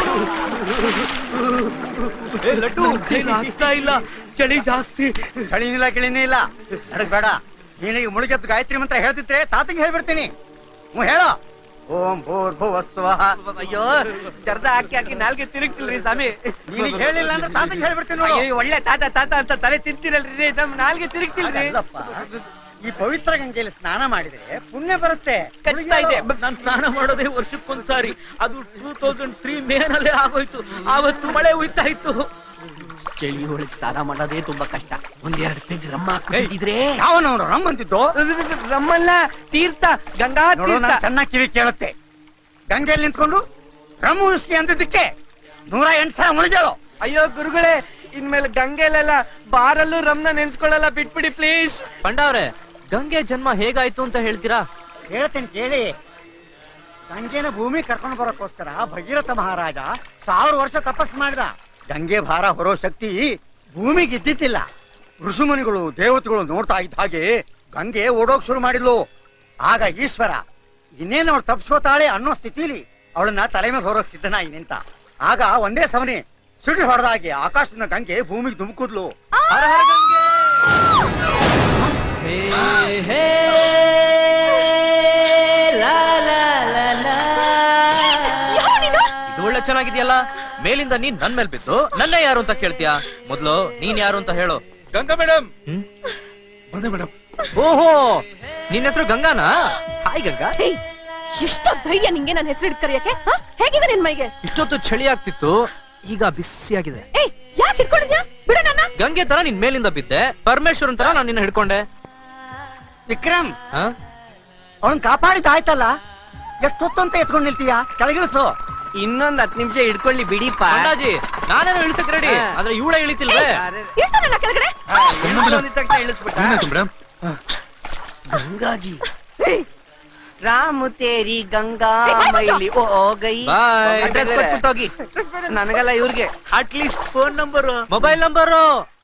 ಏ, ಲಡ್ಡು ಏನು ಆಗ್ತಾ ಇಲ್ಲ ಚಳಿ ಜಾಸ್ತಿ ಚಳಿನಿಲ್ಲ ಗಿಳಿನೇ ಇಲ್ಲ ನಡಕ್ ಬೇಡ ನೀನೀಗ ಮುಳುಗೆದ್ದು ಗಾಯತ್ರಿ ಮಂತ್ರ ಹೇಳ್ತಿದ್ರೆ ತಾತಂಗೆ ಹೇಳ್ಬಿಡ್ತೀನಿ ಹ್ಞೂ ಹೇಳೋ ಓಂ ಭೂರ್ಭುವ ಸ್ವಹ ಅಯ್ಯೋ ಜರ್ದ ಹಾಕಿ ಹಾಕಿ ನಾಲ್ಗೆ ತಿರುಗ್ತಿಲ್ರಿ ಸ್ವಾಮಿ ನೀನೀಗ ಹೇಳಿಲ್ಲ ಅಂದ್ರೆ ತಾತಂಗೆ ಹೇಳ್ಬಿಡ್ತೀನಿ ನೋಡು. ಅಯ್ಯೋ, ಒಳ್ಳೆ ತಾತ ತಾತ ಅಂತ ತಲೆ ತಿಂತೀರಲ್ರಿ ನಮ್ ನಾಲ್ಗೆ ತಿರುಗ್ತಿಲ್ರಿ ಅದಲ್ಲಪ್ಪ. ಈ ಪವಿತ್ರ ಗಂಗೆಯಲ್ಲಿ ಸ್ನಾನ ಮಾಡಿದ್ರೆ ಪುಣ್ಯ ಬರುತ್ತೆ ಕಚ್ತಾ ಇದೆ ನಾನ್ ಸ್ನಾನ ಮಾಡೋದೇ ವರ್ಷಕ್ಕೊಂದ್ಸಾರಿ ಅದು ಟೂ ತೌಸಂಡ್ ತ್ರೀ ಮೇನಲ್ಲೇ ಆಗೋಯ್ತು ಆವತ್ತು ಮಳೆ ಹುಯ್ತಾ ಇತ್ತು ಚಳಿ ಒಳಗೆ ಸ್ನಾನ ಮಾಡೋದೇ ತುಂಬಾ ಕಷ್ಟ ಒಂದೆರಡು ಪೆಗ್ ರಮ್ಮ ಹಾಕಿದ್ರೆ ಯಾವನವನು ರಮ್ ಅಂತಿದ್ದು ರಮ್ಮಲ್ಲ ತೀರ್ಥ ಗಂಗಾ ನೋಡು ತೀರ್ಥ ನಾನು ಚೆನ್ನಾಗಿ ಕಿವಿ ಕೇಳುತ್ತೆ ಗಂಗೆಯಲ್ಲಿ ನಿಂತ್ಕೊಂಡು ರಮ್ ಉಳಿಸ್ಲಿ ಅಂದಿದ್ದಕ್ಕೆ ನೂರ ಎಂಟು ಸಲ ಮುಳುಗೇಳು ಅಯ್ಯೋ ಗುರುಗಳೇ ಇನ್ಮೇಲೆ ಗಂಗೆಲೆಲ್ಲ ಬಾರಲ್ಲೂ ರಮ್ನ ನೆನ್ಸ್ಕೊಳ್ಳಲ್ಲ ಬಿಟ್ಬಿಡಿ ಪ್ಲೀಸ್ ಪಂಡವ್ರೆ ಗಂಗೆ ಜನ್ಮ ಹೇಗಾಯ್ತು ಅಂತ ಹೇಳ್ತೀರಾ ಹೇಳ್ತೇನೆ ಕೇಳಿ ಗಂಗೆನ ಭೂಮಿ ಕರ್ಕೊಂಡು ಬರೋಕ್ಕೋಸ್ಕರ ಭಗೀರಥ ಮಹಾರಾಜ ಸಾವಿರ ವರ್ಷ ತಪಸ್ ಮಾಡಿದ ಗಂಗೆ ಭಾರ ಹೊರೋ ಶಕ್ತಿ ಭೂಮಿಗೆ ಇದ್ದಿದ್ದಿಲ್ಲ ಋಷಿಮುನಿಗಳು ದೇವತೆಗಳು ನೋಡ್ತಾ ಇದ್ದ ಹಾಗೆ ಗಂಗೆ ಓಡೋಕ್ ಶುರು ಮಾಡಿದ್ಲು ಆಗ ಈಶ್ವರ ಇನ್ನೇನು ಅವಳು ತಪ್ಸ್ಕೋತಾಳೆ ಅನ್ನೋ ಸ್ಥಿತಿಲಿ ಅವಳನ್ನ ತಲೆ ಮೇಲೆ ಹೊರೋಕ್ ಸಿದ್ಧನಾಗಿ ನಿಂತ ಆಗ ಒಂದೇ ಸಮನೆ ಸಿಡಿ ಹೊಡೆದಾಗೆ ಆಕಾಶದಿಂದ ಗಂಗೆ ಭೂಮಿಗೆ ಧುಮುಕಿದ್ಲು ಹರ ಹರ ಗಂಗೆ ಹೇ ಹೇ ಲಾ ಲಾ ಲಾ ಲಾ. ಇದು ಒಳ್ಳೆ ಚೆನ್ನಾಗಿದೆಯಲ್ಲ ಮೇಲಿಂದ ನೀನ್ ನನ್ ಮೇಲ್ ಬಿದ್ದು ನನ್ನ ಯಾರು ಅಂತ ಕೇಳ್ತೀಯಾ ಮೊದ್ಲು ನೀನ್ ಯಾರು ಅಂತ ಹೇಳು ಗಂಗಾ ಮೇಡಮ್ ಹ್ಮ್? ಬಂದೆ ಮೇಡಮ್ ಓಹೋ ನಿನ್ ಹೆಸರು ಗಂಗಾನಾ ಹಾಯ್ ಗಂಗಾ ಏಯ್, ಎಷ್ಟು ಧೈರ್ಯ ನಿಂಗೆ ನನ್ನ ಹೆಸರು ಕರೆಯಕ್ಕೆ ಹ? ಹೇಗಿದೆ ನಿನ್ ಮೈಗೆ ಇಷ್ಟೊತ್ತು ಚಳಿ ಆಗ್ತಿತ್ತು ಈಗ ಬಿಸಿಯಾಗಿದೆ ಏಯ್ ಯಾಕೆ ಹಿಡ್ಕೊಂಡಿದ್ಯಾ ಬಿಡು ನನ್ನ ಗಂಗೆ ತರ ನಿನ್ ಮೇಲಿಂದ ಬಿದ್ದೆ ಪರಮೇಶ್ವರನ್ ತರ ನಾನು ನಿನ್ನ ಹಿಡ್ಕೊಂಡೆ ವಿಕ್ರಮ್ ಹಾ ಅವನ್ ಕಾಪಾಡಿದ ಆಯ್ತಲ್ಲ ಎಷ್ಟೊತ್ತು ಅಂತ ಎತ್ಕೊಂಡ್ ನಿಲ್ತೀಯ ಕೆಳಗಿಳಿಸು ಇನ್ನೊಂದ್ ಹತ್ತು ನಿಮಿಷ ಹಿಡ್ಕೊಳ್ಳಿ ಬಿಡಿಪ್ಪ ಅಣ್ಣಾಜಿ ನಾನೇನೋ ಇಳಿಸಕ್ ರೆಡಿ ಹಾ. ಆದ್ರೆ ಇವಳ ಇಳಿತಿಲ್ವೇ ಇಳ್ಸು ನನ್ನ ಕೆಳಗಡೆ ಒಂದಿದ್ ತಕ್ಷಣ ಇಳಿಸ್ಬಿಟ್ಟ ಮೇಡಮ್ ಗಂಗಾಜಿ ರಾಮು ತೇರಿ ಗಂಗಾ ಏ, ಬಾಯ್ ಮುಚ್ಚು. ಮೈಲಿ ಓ ಓ ಗೈ ಬಾಯ್ ಅಡ್ರೆಸ್ ಕೊಟ್ಬಿಟ್ಟು ಹೋಗಿ ನನಗಲ್ಲ ಇವ್ರಿಗೆ at least phone number mobile number